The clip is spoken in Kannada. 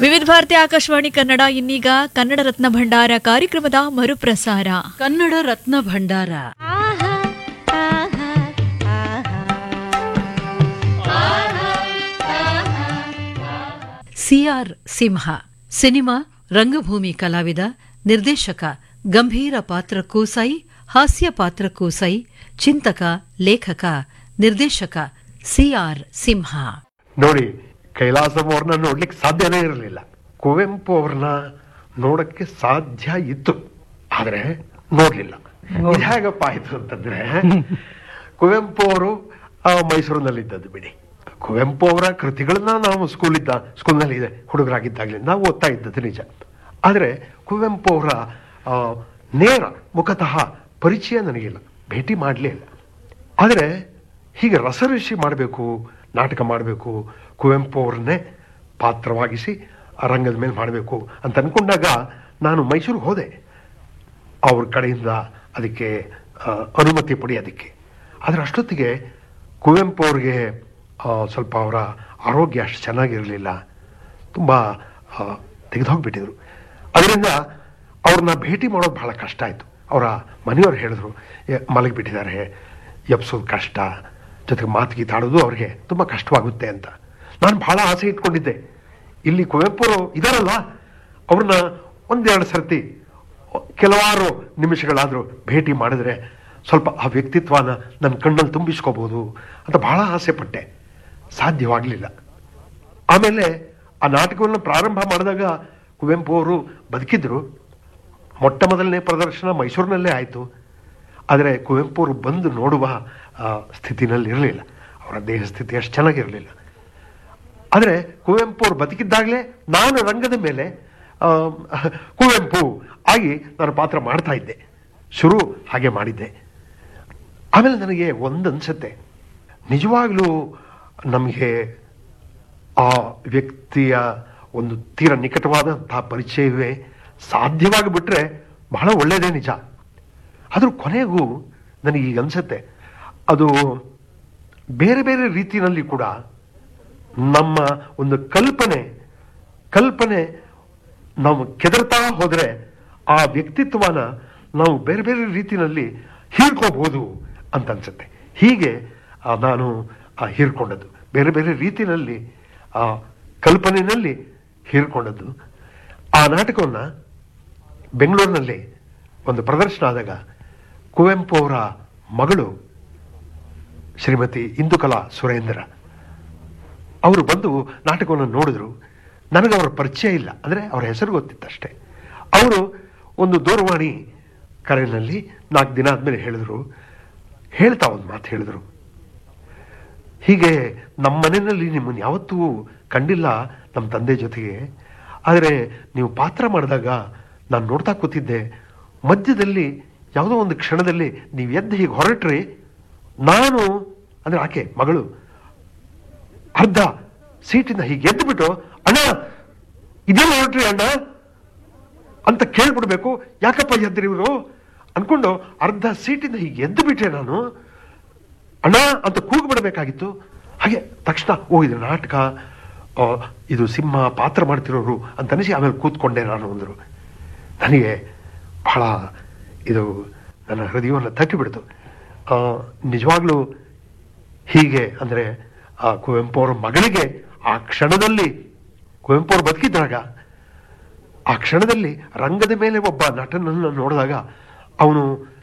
ವಿವಿಧ ಭಾರತಿ ಆಕಾಶವಾಣಿ ಕನ್ನಡ ಇನ್ನೀಗ ಕನ್ನಡ ರತ್ನ ಭಂಡಾರ ಕಾರ್ಯಕ್ರಮದ ಮರುಪ್ರಸಾರ ಕನ್ನಡ ರತ್ನ ಭಂಡಾರ ಸಿಆರ್ ಸಿಂಹ ಸಿನಿಮಾ ರಂಗಭೂಮಿ ಕಲಾವಿದ ನಿರ್ದೇಶಕ ಗಂಭೀರ ಪಾತ್ರಕ್ಕೂ ಸೈ ಹಾಸ್ಯ ಪಾತ್ರಕ್ಕೂ ಸೈ ಚಿಂತಕ ಲೇಖಕ ನಿರ್ದೇಶಕ ಸಿಆರ್ ಸಿಂಹ ನೋಡಿ ಕೈಲಾಸಂ ಅವ್ರನ್ನ ನೋಡ್ಲಿಕ್ಕೆ ಸಾಧ್ಯನೇ ಇರಲಿಲ್ಲ ಕುವೆಂಪು ಅವ್ರನ್ನ ನೋಡಕ್ಕೆ ಸಾಧ್ಯ ಇತ್ತು ಆದ್ರೆ ನೋಡ್ಲಿಲ್ಲ ಇದು ಹೇಗಪ್ಪ ಆಯ್ತು ಅಂತಂದ್ರೆ ಕುವೆಂಪು ಅವರು ಮೈಸೂರಿನಲ್ಲಿದ್ದದ್ದು ಬಿಡಿ ಕುವೆಂಪು ಅವರ ಕೃತಿಗಳನ್ನ ನಾವು ಸ್ಕೂಲ್ ಇದ್ದ ಸ್ಕೂಲ್ನಲ್ಲಿ ಇದೆ ಹುಡುಗರಾಗಿದ್ದಾಗಲಿಂದ ಓದ್ತಾ ಇದ್ದದ್ದು ನಿಜ ಆದರೆ ಕುವೆಂಪು ಅವರ ಆ, ನೇರ ಮುಖತಃ ಪರಿಚಯ ನನಗಿಲ್ಲ ಭೇಟಿ ಮಾಡಲೇ ಇಲ್ಲ ಆದರೆ ಹೀಗೆ ರಸಋಷಿ ಮಾಡಬೇಕು ನಾಟಕ ಮಾಡಬೇಕು ಕುವೆಂಪು ಅವ್ರನ್ನೇ ಪಾತ್ರವಾಗಿಸಿ ಆ ರಂಗದ ಮೇಲೆ ಮಾಡಬೇಕು ಅಂತ ಅನ್ಕೊಂಡಾಗ ನಾನು ಮೈಸೂರಿಗೆ ಹೋದೆ ಅವ್ರ ಕಡೆಯಿಂದ ಅದಕ್ಕೆ ಆ, ಅನುಮತಿ ಪಡೆಯೋದಕ್ಕೆ ಆದರೆ ಅಷ್ಟೊತ್ತಿಗೆ ಕುವೆಂಪು ಅವ್ರಿಗೆ ಆ, ಸ್ವಲ್ಪ ಅವರ ಆರೋಗ್ಯ ಅಷ್ಟು ಚೆನ್ನಾಗಿರಲಿಲ್ಲ ತುಂಬ ತೆಗೆದುಹೋಗ್ಬಿಟ್ಟಿದ್ರು ಅದರಿಂದ ಅವ್ರನ್ನ ಭೇಟಿ ಮಾಡೋದು ಬಹಳ ಕಷ್ಟ ಆಯಿತು ಅವರ ಮನೆಯವ್ರು ಹೇಳಿದ್ರು "ಏ, ಮಲಗಿಬಿಟ್ಟಿದ್ದಾರೆ ಎಬ್ಸೋದು ಕಷ್ಟ ಜೊತೆಗೆ ಮಾತು ಗೀತಾಡೋದು ಅವ್ರಿಗೆ ತುಂಬ ಕಷ್ಟವಾಗುತ್ತೆ ಅಂತ ನಾನು ಬಹಳ ಆಸೆ ಇಟ್ಕೊಂಡಿದ್ದೆ ಇಲ್ಲಿ ಕುವೆಂಪು ಇದಾರಲ್ಲ ಅವ್ರನ್ನ ಒಂದೆರಡು ಸರ್ತಿ ಕೆಲವಾರು ನಿಮಿಷಗಳಾದರೂ ಭೇಟಿ ಮಾಡಿದ್ರೆ ಸ್ವಲ್ಪ ಆ ವ್ಯಕ್ತಿತ್ವನ ನನ್ನ ಕಣ್ಣಲ್ಲಿ ತುಂಬಿಸ್ಕೋಬಹುದು ಅಂತ ಬಹಳ ಆಸೆ ಪಟ್ಟೆ ಸಾಧ್ಯವಾಗಲಿಲ್ಲ ಆಮೇಲೆ ಆ ನಾಟಕವನ್ನು ಪ್ರಾರಂಭ ಮಾಡಿದಾಗ ಕುವೆಂಪು ಅವರು ಬದುಕಿದ್ರು ಮೊಟ್ಟ ಮೊದಲನೇ ಪ್ರದರ್ಶನ ಮೈಸೂರಿನಲ್ಲೇ ಆಯಿತು ಆದರೆ ಕುವೆಂಪು ಅವರು ಬಂದು ನೋಡುವ ಆ, ಸ್ಥಿತಿನಲ್ಲಿ ಇರಲಿಲ್ಲ ಅವರ ದೇಹ ಸ್ಥಿತಿ ಅಷ್ಟು ಚೆನ್ನಾಗಿರಲಿಲ್ಲ ಆದರೆ ಕುವೆಂಪು ಅವರು ಬದುಕಿದ್ದಾಗಲೇ ನಾನು ರಂಗದ ಮೇಲೆ ಆ, ಕುವೆಂಪು ಆಗಿ ನಾನು ಪಾತ್ರ ಮಾಡ್ತಾ ಇದ್ದೆ ಶುರು ಹಾಗೆ ಮಾಡಿದ್ದೆ ಆಮೇಲೆ ನನಗೆ ಒಂದು ಅನ್ಸುತ್ತೆ ನಿಜವಾಗ್ಲೂ ನಮಗೆ ಆ ವ್ಯಕ್ತಿಯ ಒಂದು ತೀರ ನಿಕಟವಾದಂತಹ ಪರಿಚಯವೇ ಸಾಧ್ಯವಾಗಿ ಬಿಟ್ರೆ ಬಹಳ ಒಳ್ಳೆಯದೇ ನಿಜ ಆದರೂ ಕೊನೆಗೂ ನನಗೆ ಈಗ ಅನ್ಸುತ್ತೆ ಅದು ಬೇರೆ ಬೇರೆ ರೀತಿಯಲ್ಲಿ ಕೂಡ ನಮ್ಮ ಒಂದು ಕಲ್ಪನೆ ಕಲ್ಪನೆ ನಾವು ಕೆದರ್ತಾ ಹೋದರೆ ಆ ವ್ಯಕ್ತಿತ್ವನ ನಾವು ಬೇರೆ ಬೇರೆ ರೀತಿಯಲ್ಲಿ ಹೀರ್ಕೋಬಹುದು ಅಂತ ಅನ್ಸುತ್ತೆ ಹೀಗೆ ಆ, ನಾನು ಆ, ಹೀರ್ಕೊಂಡದ್ದು ಬೇರೆ ಬೇರೆ ರೀತಿಯಲ್ಲಿ ಆ ಕಲ್ಪನೆಯಲ್ಲಿ ಹೀರ್ಕೊಂಡದ್ದು ಆ ನಾಟಕವನ್ನು ಬೆಂಗಳೂರಿನಲ್ಲಿ ಒಂದು ಪ್ರದರ್ಶನ ಆದಾಗ ಕುವೆಂಪು ಅವರ ಮಗಳು ಶ್ರೀಮತಿ ಇಂದುಕಲಾ ಸುರೇಂದ್ರ ಅವರು ಬಂದು ನಾಟಕವನ್ನು ನೋಡಿದ್ರು ನನಗೆ ಅವರ ಪರಿಚಯ ಇಲ್ಲ ಅಂದರೆ ಅವರ ಹೆಸರು ಗೊತ್ತಿತ್ತಷ್ಟೇ ಅವರು ಒಂದು ದೂರವಾಣಿ ಕರೆಯಲ್ಲಿ ನಾಲ್ಕು ದಿನ ಆದಮೇಲೆ ಹೇಳಿದ್ರು ಹೇಳ್ತಾ ಒಂದು ಮಾತು ಹೇಳಿದ್ರು ಹೀಗೆ ನಮ್ಮ ಮನೆಯಲ್ಲಿ ನಿಮ್ಮನ್ನು ಯಾವತ್ತೂ ಕಂಡಿಲ್ಲ ನಮ್ಮ ತಂದೆ ಜೊತೆಗೆ ಆದರೆ ನೀವು ಪಾತ್ರ ಮಾಡಿದಾಗ ನಾನು ನೋಡ್ತಾ ಕೂತಿದ್ದೆ ಮಧ್ಯದಲ್ಲಿ ಯಾವುದೋ ಒಂದು ಕ್ಷಣದಲ್ಲಿ ನೀವು ಎದ್ದು ಹೀಗೆ ಹೊರಟ್ರಿ ನಾನು ಅಂದರೆ ಆಕೆ ಮಗಳು ಅರ್ಧ ಸೀಟಿಂದ ಹೀಗೆ ಎದ್ದು ಬಿಟ್ಟು ಅಣ್ಣ ಇದೇನು ಹೊರಟ್ರಿ ಅಣ್ಣ ಅಂತ ಕೇಳ್ಬಿಡ್ಬೇಕು ಯಾಕಪ್ಪ ಎದ್ರಿ ಇವರು ಅನ್ಕೊಂಡು ಅರ್ಧ ಸೀಟಿಂದ ಹೀಗೆ ಎದ್ದು ಬಿಟ್ಟೆ ನಾನು ಅಣ್ಣ ಅಂತ ಕೂಗು ಬಿಡಬೇಕಾಗಿತ್ತು ಹಾಗೆ ತಕ್ಷಣ ಓ ಇದು ನಾಟಕ ಆ, ಇದು ಸಿಂಹ ಪಾತ್ರ ಮಾಡ್ತಿರೋರು ಅಂತ ಅನಿಸಿ ಆಮೇಲೆ ಕೂತ್ಕೊಂಡೆ ನಾನು ಅಂದರು ನನಗೆ ಬಹಳ ಇದು ನನ್ನ ಹೃದಯವನ್ನು ತಟ್ಟಿಬಿಡ್ತು ಆ, ನಿಜವಾಗ್ಲೂ ಹೀಗೆ ಅಂದರೆ ಆ ಕುವೆಂಪು ಅವರ ಮಗಳಿಗೆ ಆ ಕ್ಷಣದಲ್ಲಿ ಕುವೆಂಪು ಅವರು ಬದುಕಿದ್ದಾಗ ಆ ಕ್ಷಣದಲ್ಲಿ ರಂಗದ ಮೇಲೆ ಒಬ್ಬ ನಟನನ್ನು ನೋಡಿದಾಗ ಅವನು